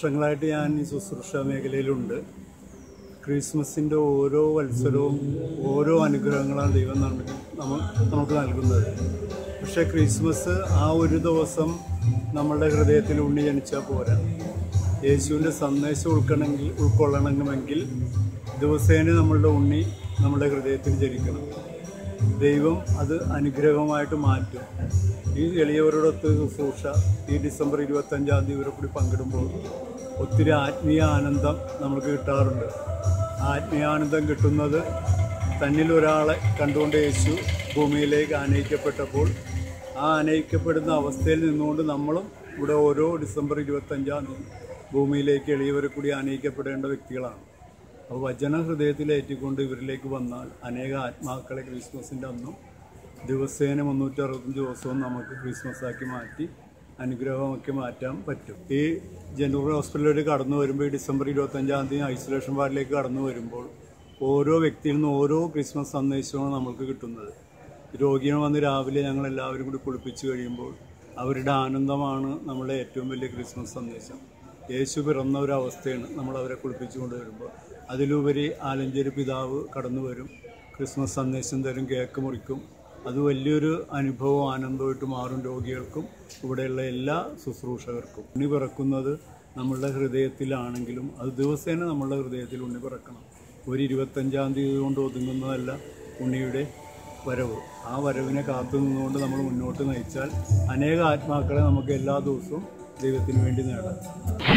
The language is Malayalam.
വർഷങ്ങളായിട്ട് ഞാൻ ഈ ശുശ്രൂഷ മേഖലയിലുണ്ട് ക്രിസ്മസിൻ്റെ ഓരോ വത്സരവും ഓരോ അനുഗ്രഹങ്ങളാണ് ദൈവം നമുക്ക് നമ്മ- നമുക്ക് നൽകുന്നത് പക്ഷേ ക്രിസ്മസ് ആ ഒരു ദിവസം നമ്മളുടെ ഹൃദയത്തിൽ ഉണ്ണി ജനിച്ചാൽ പോരാ യേശുവിൻ്റെ സന്ദേശം ഉൾക്കണമെങ്കിൽ ഉൾക്കൊള്ളണമെങ്കിൽ ദിവസേന നമ്മളുടെ ഉണ്ണി നമ്മുടെ ഹൃദയത്തിൽ ജനിക്കണം ദൈവം അത് അനുഗ്രഹമായിട്ട് മാറ്റും ഈ എളിയവരോടൊത്ത് ശുശ്രൂഷ ഈ ഡിസംബർ ഇരുപത്തഞ്ചാം തീയതി ഇവരെ കൂടി പങ്കിടുമ്പോൾ ഒത്തിരി ആത്മീയ ആനന്ദം നമുക്ക് കിട്ടാറുണ്ട് ആത്മീയാനന്ദം കിട്ടുന്നത് തന്നിൽ ഒരാളെ കണ്ടുകൊണ്ട് യേശു ഭൂമിയിലേക്ക് ആനയിക്കപ്പെട്ടപ്പോൾ ആ ആനയിക്കപ്പെടുന്ന അവസ്ഥയിൽ നിന്നുകൊണ്ട് നമ്മളും ഇവിടെ ഓരോ ഡിസംബർ ഇരുപത്തഞ്ചാം തീയതി ഭൂമിയിലേക്ക് എളിയവരെ കൂടി ആനയിക്കപ്പെടേണ്ട വ്യക്തികളാണ് അപ്പോൾ വചന ഹൃദയത്തിലേറ്റിക്കൊണ്ട് ഇവരിലേക്ക് വന്നാൽ അനേക ആത്മാക്കളെ ക്രിസ്മസിൻ്റെ അന്നും ദിവസേന മുന്നൂറ്റി അറുപത്തഞ്ച് ദിവസവും നമുക്ക് ക്രിസ്മസ് ആക്കി മാറ്റി അനുഗ്രഹമാക്കി മാറ്റാൻ പറ്റും ഈ ജനറൽ ഹോസ്പിറ്റലിലേക്ക് കടന്നു വരുമ്പോൾ ഈ ഡിസംബർ ഇരുപത്തഞ്ചാം തീയതി ഐസൊലേഷൻ വാർഡിലേക്ക് കടന്നു വരുമ്പോൾ ഓരോ വ്യക്തിയിൽ നിന്ന് ഓരോ ക്രിസ്മസ് സന്ദേശമാണ് നമ്മൾക്ക് കിട്ടുന്നത് രോഗികൾ വന്ന് രാവിലെ ഞങ്ങൾ എല്ലാവരും കൂടി കുളിപ്പിച്ച് കഴിയുമ്പോൾ അവരുടെ ആനന്ദമാണ് നമ്മുടെ ഏറ്റവും വലിയ ക്രിസ്മസ് സന്ദേശം യേശു പിറന്ന ഒരു അവസ്ഥയാണ് നമ്മൾ അവരെ കുളിപ്പിച്ചു കൊണ്ടുവരുമ്പോൾ അതിലുപരി ആലഞ്ചേരി പിതാവ് കടന്നു വരും ക്രിസ്മസ് സന്ദേശം തരും കേക്ക് മുറിക്കും അത് വലിയൊരു അനുഭവം ആനന്ദമായിട്ട് മാറും രോഗികൾക്കും ഇവിടെയുള്ള എല്ലാ ശുശ്രൂഷകർക്കും ഉണ്ണി പിറക്കുന്നത് നമ്മളുടെ ഹൃദയത്തിലാണെങ്കിലും അത് ദിവസേന നമ്മളുടെ ഹൃദയത്തിൽ ഉണ്ണി പിറക്കണം ഒരു ഇരുപത്തഞ്ചാം തീയതി കൊണ്ട് ഒതുങ്ങുന്നതല്ല ഉണ്ണിയുടെ വരവ് ആ വരവിനെ കാത്തു നിന്നുകൊണ്ട് നമ്മൾ മുന്നോട്ട് നയിച്ചാൽ അനേക ആത്മാക്കളെ നമുക്ക് എല്ലാ ദിവസവും ദൈവത്തിന് വേണ്ടി നേടാം